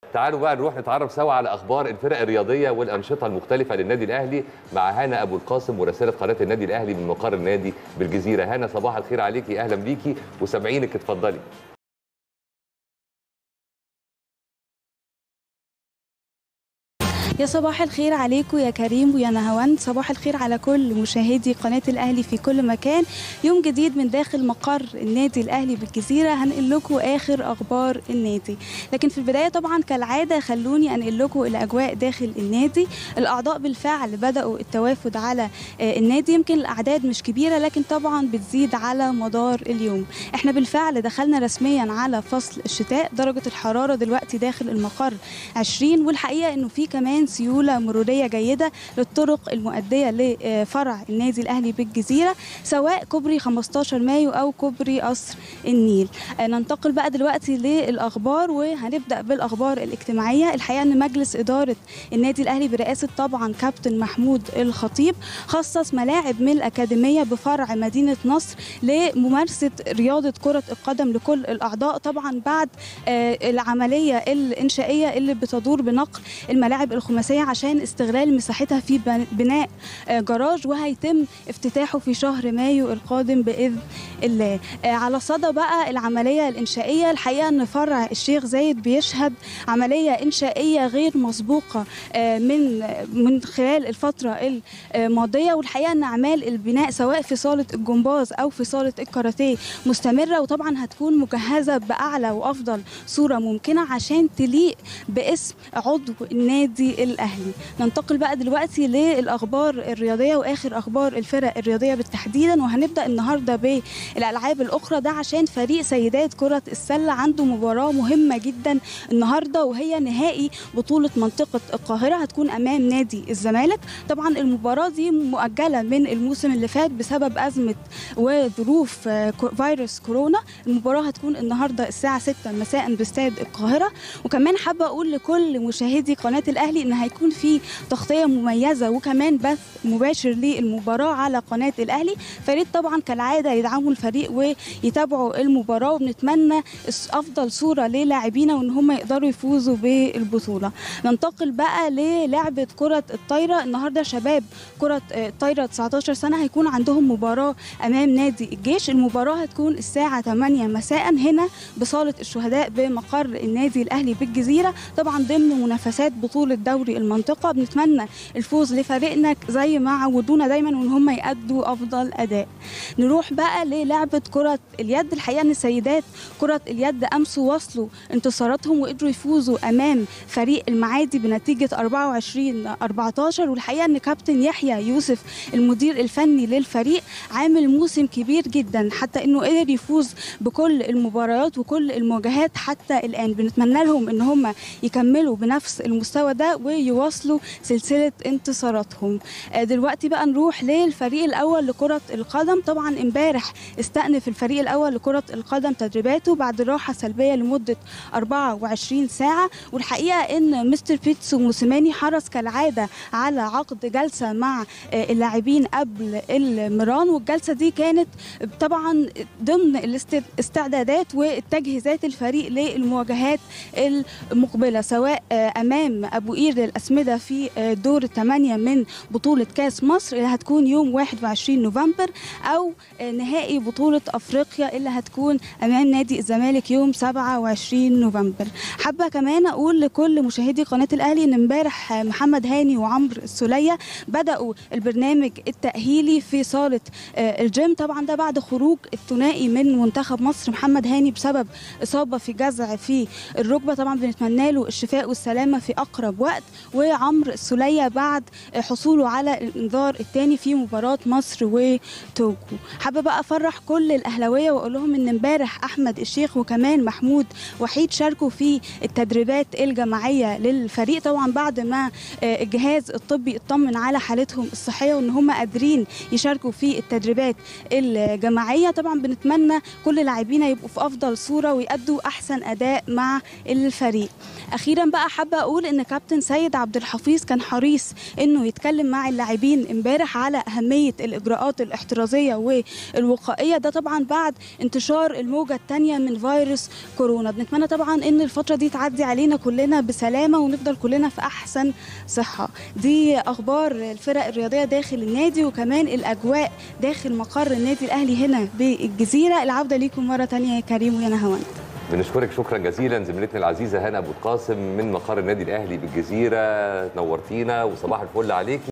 تعالوا بقى نروح نتعرف سوا على اخبار الفرق الرياضيه والانشطه المختلفه للنادي الاهلي مع هانا ابو القاسم مراسله قناه النادي الاهلي من مقر النادي بالجزيره هانا صباح الخير عليكي اهلا بيكي وسامعينك اتفضلي يا صباح الخير عليكم يا كريم ويا نهاوند صباح الخير على كل مشاهدي قناة الأهلي في كل مكان يوم جديد من داخل مقر النادي الأهلي بالجزيرة هنقل لكم آخر أخبار النادي لكن في البداية طبعا كالعادة خلوني أنقل لكم الأجواء داخل النادي الأعضاء بالفعل بدأوا التوافد على النادي يمكن الأعداد مش كبيرة لكن طبعا بتزيد على مدار اليوم احنا بالفعل دخلنا رسميا على فصل الشتاء درجة الحرارة دلوقتي داخل المقر 20 والحقيقة أنه في كمان سيوله مروريه جيده للطرق المؤديه لفرع النادي الاهلي بالجزيره سواء كوبري 15 مايو او كوبري قصر النيل ننتقل بقى دلوقتي للاخبار وهنبدا بالاخبار الاجتماعيه الحقيقه ان مجلس اداره النادي الاهلي برئاسه طبعا كابتن محمود الخطيب خصص ملاعب من الاكاديميه بفرع مدينه نصر لممارسه رياضه كره القدم لكل الاعضاء طبعا بعد العمليه الانشائيه اللي بتدور بنقل الملاعب الخماسيه عشان استغلال مساحتها في بناء جراج وهيتم افتتاحه في شهر مايو القادم باذن الله على صدى بقى العمليه الانشائيه الحقيقه ان فرع الشيخ زايد بيشهد عمليه انشائيه غير مسبوقه من من خلال الفتره الماضيه والحقيقه ان اعمال البناء سواء في صاله الجمباز او في صاله الكاراتيه مستمره وطبعا هتكون مجهزه باعلى وافضل صوره ممكنه عشان تليق باسم عضو النادي الاهلي ننتقل بقى دلوقتي للاخبار الرياضيه واخر اخبار الفرق الرياضيه بالتحديدا وهنبدا النهارده بالالعاب الاخرى ده عشان فريق سيدات كره السله عنده مباراه مهمه جدا النهارده وهي نهائي بطوله منطقه القاهره هتكون امام نادي الزمالك طبعا المباراه دي مؤجله من الموسم اللي فات بسبب ازمه وظروف فيروس كورونا المباراه هتكون النهارده الساعه 6 مساء باستاد القاهره وكمان حابه اقول لكل مشاهدي قناه الاهلي ان هيكون في تغطيه مميزه وكمان بث مباشر للمباراه على قناه الاهلي فريد طبعا كالعاده يدعموا الفريق ويتابعوا المباراه وبنتمنى افضل صوره للاعبينا وان هم يقدروا يفوزوا بالبطوله ننتقل بقى للعبه كره الطايره النهارده شباب كره الطايره 19 سنه هيكون عندهم مباراه امام نادي الجيش المباراه هتكون الساعه 8 مساء هنا بصاله الشهداء بمقر النادي الاهلي بالجزيره طبعا ضمن منافسات بطوله دوري المنطقه بنتمنى الفوز لفريقنا زي ما عودونا دايما وان هم يادوا افضل اداء نروح بقى للعبه كره اليد الحقيقه ان السيدات كره اليد امس وصلوا انتصاراتهم وقدروا يفوزوا امام فريق المعادي بنتيجه 24 14 والحقيقه ان كابتن يحيى يوسف المدير الفني للفريق عامل موسم كبير جدا حتى انه قدر يفوز بكل المباريات وكل المواجهات حتى الان بنتمنى لهم ان هم يكملوا بنفس المستوى ده ويواصلوا سلسله انتصاراتهم دلوقتي بقى نروح للفريق الاول لكره القدم طبعا امبارح استأنف الفريق الاول لكره القدم تدريباته بعد راحه سلبيه لمده 24 ساعه والحقيقه ان مستر بيتسو موسيماني حرص كالعاده على عقد جلسه مع اللاعبين قبل المران والجلسه دي كانت طبعا ضمن الاستعدادات والتجهيزات الفريق للمواجهات المقبله سواء امام ابو قير للاسمده في دور الثمانيه من بطوله كاس مصر اللي هتكون يوم 21 نوفمبر او نهائي بطوله افريقيا اللي هتكون امام نادي الزمالك يوم 27 نوفمبر حابه كمان اقول لكل مشاهدي قناه الاهلي ان امبارح محمد هاني وعمرو السوليه بداوا البرنامج التاهيلي في صاله الجيم طبعا ده بعد خروج الثنائي من منتخب مصر محمد هاني بسبب اصابه في جزع في الركبه طبعا بنتمنى له الشفاء والسلامه في اقرب وقت وعمرو السوليه بعد حصوله على الانذار الثاني في مباراه مصر وتوجو حابه بقى افرح كل الاهلاويه واقول لهم ان امبارح احمد الشيخ وكمان محمود وحيد شاركوا في التدريبات الجماعيه للفريق طبعا بعد ما الجهاز الطبي اطمن على حالتهم الصحيه وان هم قادرين يشاركوا في التدريبات الجماعيه طبعا بنتمنى كل لاعبينا يبقوا في افضل صوره ويأدوا احسن اداء مع الفريق اخيرا بقى حابه اقول ان كابتن سيد سيد عبد الحفيظ كان حريص انه يتكلم مع اللاعبين امبارح على اهميه الاجراءات الاحترازيه والوقائيه ده طبعا بعد انتشار الموجه الثانيه من فيروس كورونا بنتمنى طبعا ان الفتره دي تعدي علينا كلنا بسلامه ونفضل كلنا في احسن صحه دي اخبار الفرق الرياضيه داخل النادي وكمان الاجواء داخل مقر النادي الاهلي هنا بالجزيره العوده ليكم مره ثانيه يا كريم ويا نهاوند بنشكرك شكرا جزيلا زميلتنا العزيزه هنا ابو القاسم من مقر النادي الاهلي بالجزيره نورتينا وصباح الفل عليكي